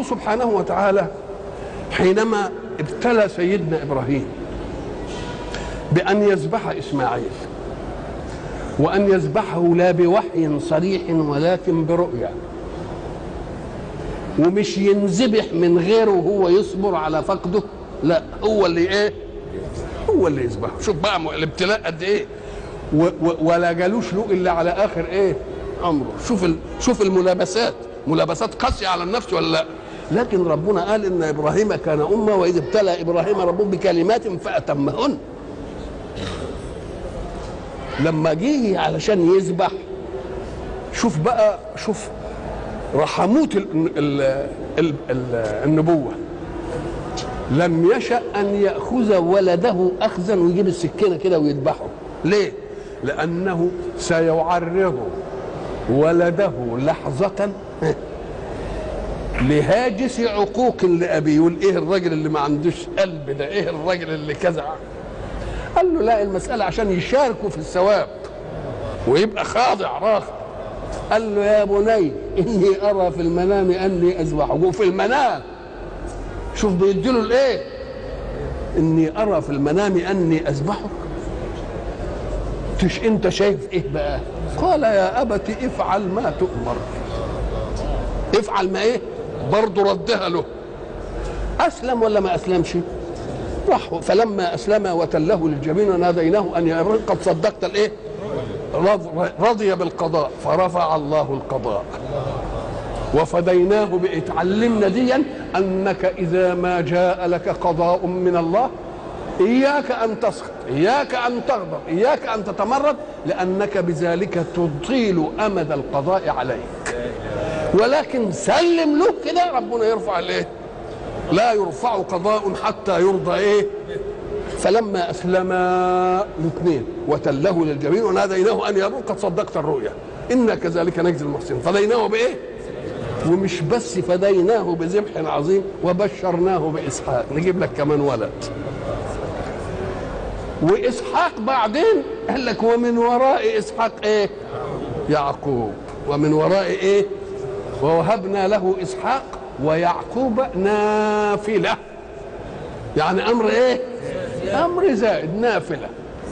الحق سبحانه وتعالى حينما ابتلى سيدنا ابراهيم بان يذبح اسماعيل وان يذبحه لا بوحي صريح ولكن برؤيا ومش ينذبح من غيره وهو يصبر على فقده لا هو اللي ايه هو اللي يذبحه شوف بقى الابتلاء قد ايه و و ولا جالوش له الا على اخر ايه امره شوف ال شوف الملابسات ملابسات قاسيه على النفس ولا لا لكن ربنا قال ان ابراهيم كان امه واذ ابتلى ابراهيم ربه بكلمات فاتمهن لما جه علشان يذبح شوف بقى شوف رحموت ال ال ال ال النبوه لم يشأ أن يأخذ ولده أخذا ويجيب السكينة كده ويذبحه ليه؟ لأنه سيعرض ولده لحظة لهاجس عقوق لأبيه يقول إيه الراجل اللي ما عندوش قلب ده إيه الراجل اللي كذا قال له لا المسألة عشان يشاركوا في الثواب ويبقى خاضع راخر قال له يا بني إني أرى في المنام أني أذبحه وفي المنام شوف بيديله الايه اني ارى في المنام اني اذبحك تش انت شايف ايه بقى قال يا ابت افعل ما تؤمر افعل ما ايه برضه ردها له اسلم ولا ما اسلمش راح فلما اسلم وتله للجبين وناديناه ان يا ابراهيم قد صدقت الايه رضي بالقضاء فرفع الله القضاء وفديناه باتعلمنا ديا انك اذا ما جاء لك قضاء من الله اياك ان تسخط اياك ان تغضب اياك ان تتمرد لانك بذلك تطيل امد القضاء عليك ولكن سلم له كده ربنا يرفع الايه لا يرفع قضاء حتى يرضى ايه فلما اسلم الاثنين وتله للجبين وناديناه ان يا قد صدقت الرؤيا انا كذلك نجزي المحسنين فديناه بايه ومش بس فديناه بذبح عظيم وبشرناه باسحاق نجيب لك كمان ولد واسحاق بعدين قال لك ومن وراء اسحاق ايه يعقوب ومن وراء ايه ووهبنا له اسحاق ويعقوب نافله يعني امر ايه امر زائد نافله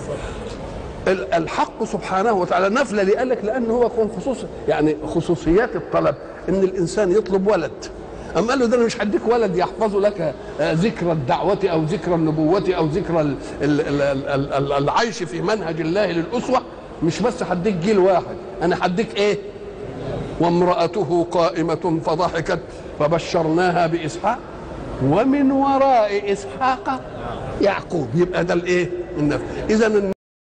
الحق سبحانه وتعالى نفله اللي قال لك لان هو خصوص يعني خصوصيات الطلب ان الانسان يطلب ولد أم قال له ده انا مش هديك ولد يحفظ لك ذكرى الدعوة أو ذكرى النبوة أو ذكرى العيش في منهج الله للأسوة مش بس هديك جيل واحد أنا هديك إيه؟ وامرأته قائمة فضحكت فبشرناها بإسحاق ومن وراء إسحاق يعقوب يبقى ده الإيه؟ النفس إذا